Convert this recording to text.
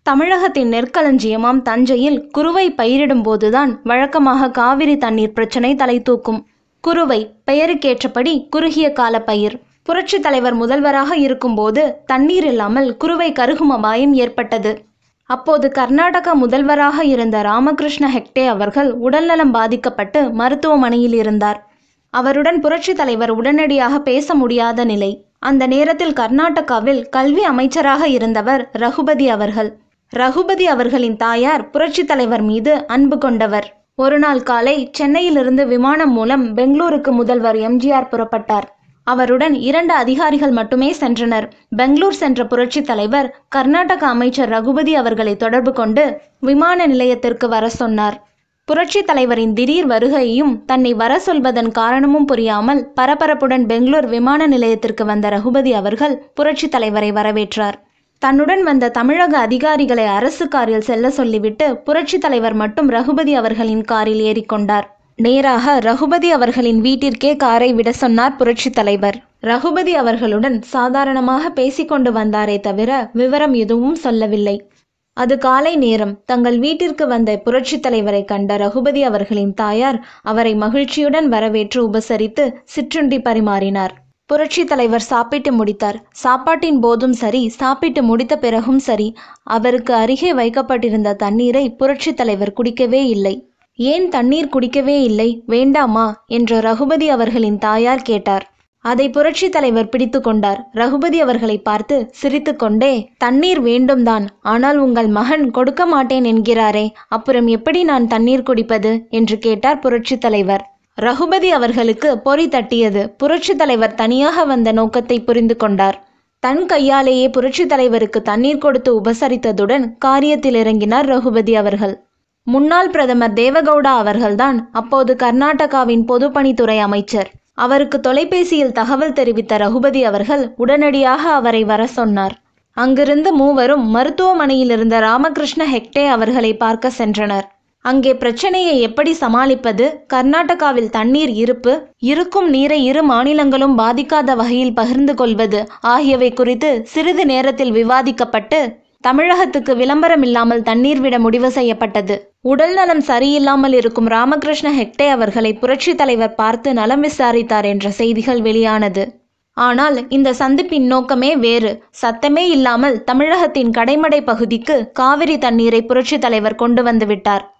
தமிழகத்தின் நெற்களஞ்சியமாம் தஞ்சையில் குருவை பயிரிடும்போதுதான் வழக்கமாக காவிரி தண்ணீர் பிரச்சனை தலை தூக்கும் குருவை பெயருக்கேற்றபடி குறுகிய கால பயிர் புரட்சித் தலைவர் முதல்வராக இருக்கும்போது தண்ணீர் இல்லாமல் குருவை கருகும் அபாயம் ஏற்பட்டது அப்போது கர்நாடக முதல்வராக இருந்த ராமகிருஷ்ண ஹெக்டே அவர்கள் உடல்நலம் பாதிக்கப்பட்டு மருத்துவமனையில் இருந்தார் அவருடன் புரட்சித் தலைவர் உடனடியாக பேச முடியாத நிலை அந்த நேரத்தில் கர்நாடகாவில் கல்வி அமைச்சராக இருந்தவர் ரகுபதி அவர்கள் ரகுபதி அவர்களின் தாயார் புரட்சித் தலைவர் மீது அன்பு கொண்டவர் ஒரு நாள் காலை சென்னையிலிருந்து விமானம் மூலம் பெங்களூருக்கு முதல்வர் எம்ஜிஆர் புறப்பட்டார் அவருடன் இரண்டு அதிகாரிகள் மட்டுமே சென்றனர் பெங்களூர் சென்ற புரட்சித் தலைவர் கர்நாடக அமைச்சர் ரகுபதி அவர்களை தொடர்பு கொண்டு விமான நிலையத்திற்கு வர சொன்னார் புரட்சித் தலைவரின் திடீர் வருகையையும் தன்னை வர சொல்வதன் காரணமும் புரியாமல் பரபரப்புடன் பெங்களூர் விமான நிலையத்திற்கு வந்த ரகுபதி அவர்கள் புரட்சித் தலைவரை வரவேற்றார் தன்னுடன் வந்த தமிழக அதிகாரிகளை அரசு காரில் செல்ல சொல்லிவிட்டு புரட்சித் தலைவர் மட்டும் ரகுபதி அவர்களின் காரில் ஏறிக்கொண்டார் நேராக ரகுபதி அவர்களின் வீட்டிற்கே காரை விட சொன்னார் புரட்சித் தலைவர் ரகுபதி அவர்களுடன் சாதாரணமாக பேசிக்கொண்டு வந்தாரே தவிர விவரம் எதுவும் சொல்லவில்லை அது காலை நேரம் தங்கள் வீட்டிற்கு வந்த புரட்சித் தலைவரை கண்ட ரகுபதி அவர்களின் தாயார் அவரை மகிழ்ச்சியுடன் வரவேற்று உபசரித்து சிற்றுண்டி பரிமாறினார் புரட்சித் தலைவர் சாப்பிட்டு முடித்தார் சாப்பாட்டின் போதும் சரி சாப்பிட்டு முடித்த பிறகும் சரி அவருக்கு அருகே வைக்கப்பட்டிருந்த தண்ணீரை புரட்சித் தலைவர் குடிக்கவே இல்லை ஏன் தண்ணீர் குடிக்கவே இல்லை வேண்டாமா என்று ரகுபதி அவர்களின் தாயார் கேட்டார் அதை புரட்சித் தலைவர் பிடித்து கொண்டார் ரகுபதி அவர்களை பார்த்து சிரித்துக்கொண்டே தண்ணீர் வேண்டும்தான் ஆனால் உங்கள் மகன் கொடுக்க மாட்டேன் என்கிறாரே அப்புறம் எப்படி நான் தண்ணீர் குடிப்பது என்று கேட்டார் புரட்சித் தலைவர் ரகுபதி அவர்களுக்கு பொறி தட்டியது புரட்சித் தலைவர் தனியாக வந்த நோக்கத்தை புரிந்து கொண்டார் தன் கையாலேயே புரட்சித் தலைவருக்கு தண்ணீர் கொடுத்து உபசரித்ததுடன் காரியத்தில் இறங்கினார் ரகுபதி அவர்கள் முன்னாள் பிரதமர் தேவகவுடா அவர்கள்தான் அப்போது கர்நாடகாவின் பொதுப்பணித்துறை அமைச்சர் அவருக்கு தொலைபேசியில் தகவல் தெரிவித்த ரகுபதி அவர்கள் உடனடியாக அவரை வர சொன்னார் அங்கிருந்து மூவரும் மருத்துவமனையில் இருந்த ராமகிருஷ்ண ஹெக்டே அவர்களை பார்க்க சென்றனர் அங்கே பிரச்சனையை எப்படி சமாளிப்பது கர்நாடகாவில் தண்ணீர் இருப்பு இருக்கும் நீரை இரு மாநிலங்களும் பாதிக்காத வகையில் பகிர்ந்து கொள்வது ஆகியவை குறித்து சிறிது நேரத்தில் விவாதிக்கப்பட்டு தமிழகத்துக்கு விளம்பரம் இல்லாமல் தண்ணீர் விட முடிவு செய்யப்பட்டது உடல் நலம் சரியில்லாமல் இருக்கும் ராமகிருஷ்ண ஹெக்டே அவர்களை புரட்சி தலைவர் பார்த்து நலம் விசாரித்தார் என்ற செய்திகள் வெளியானது ஆனால் இந்த சந்திப்பின் நோக்கமே வேறு சத்தமே இல்லாமல் தமிழகத்தின் கடைமடை பகுதிக்கு காவிரி தண்ணீரை புரட்சி தலைவர் கொண்டு வந்து விட்டார்